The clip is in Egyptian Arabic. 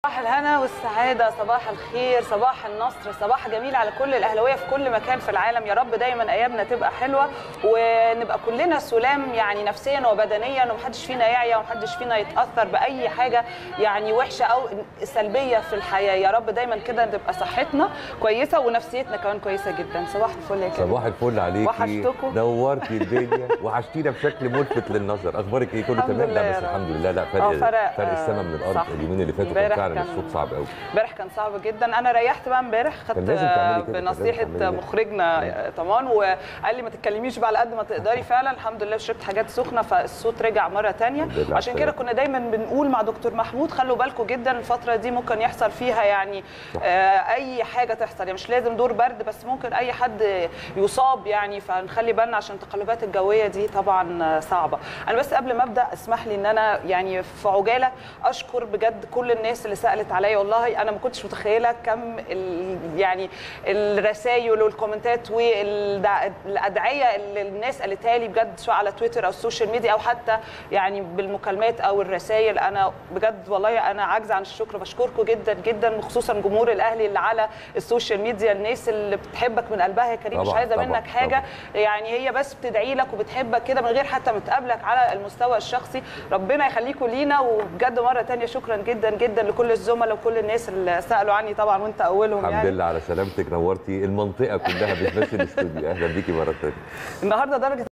صباح الهنا والسعادة صباح الخير صباح النصر صباح جميل على كل الأهلاوية في كل مكان في العالم يا رب دايما أيامنا تبقى حلوة ونبقى كلنا سلام يعني نفسيا وبدنيا ومحدش فينا يعيا ومحدش فينا يتأثر بأي حاجة يعني وحشة أو سلبية في الحياة يا رب دايما كده تبقى صحتنا كويسة ونفسيتنا كمان كويسة جدا صباح الفل يا كريم صباح الفل عليكي وحشتكم. نورتي الدنيا وحشتينا بشكل ملفت للنظر اخبارك ايه كله الحمد تمام لله لا يا بس رب. الحمد لله لا آه، فرق فرق، فرق آه، السما من الارض صح. اليومين اللي فاتوا كان امبارح فعلا كان- الصوت صعب قوي امبارح كان صعب جدا انا ريحت بقى امبارح خدت كان لازم تعملي كده، كان لازم بنصيحه تعملي كده. مخرجنا طمان وقال لي ما تتكلميش بقى على قد ما تقدري فعلا الحمد لله شربت حاجات سخنه فالصوت رجع مره تانية الحمد لله على عشان كده السلامة. كنا دايما بنقول مع دكتور محمود خلوا بالكم جدا الفتره دي ممكن يحصل فيها يعني صح. آه اي حاجه تحصل يعني مش لازم دور برد بس ممكن اي حد يصاب يعني فنخلي بالنا عشان التقلبات الجويه دي طبعا آه، صعبه انا بس قبل ما ابدا اسمح لي ان انا يعني في عجاله اشكر بجد كل الناس اللي سالت عليا والله انا ما كنتش متخيله كم ال يعني الرسائل والكومنتات والادعيه اللي الناس قالتها لي بجد سواء على تويتر او السوشيال ميديا او حتى يعني بالمكالمات او الرسائل انا بجد والله انا عاجزه عن الشكر بشكركم جدا جدا خصوصا جمهور الاهلي اللي على السوشيال ميديا الناس اللي بتحبك من قلبها يا كريم مش طبعاً، عايزه طبعاً، منك حاجه يعني هي بس بتدعي لك وبتحبك كده من غير حتى ما تقابلك على المستوى الشخصي ربنا يخليكم لينا وبجد مره تانية شكرا جدا جدا لكل الزملاء وكل الناس اللي سالوا عني طبعا وانت اولهم الحمد يعني لله على سلامتك نورتي المنطقه كلها مش بس الاستوديو اهلا بيكي مره ثانيه النهارده درجه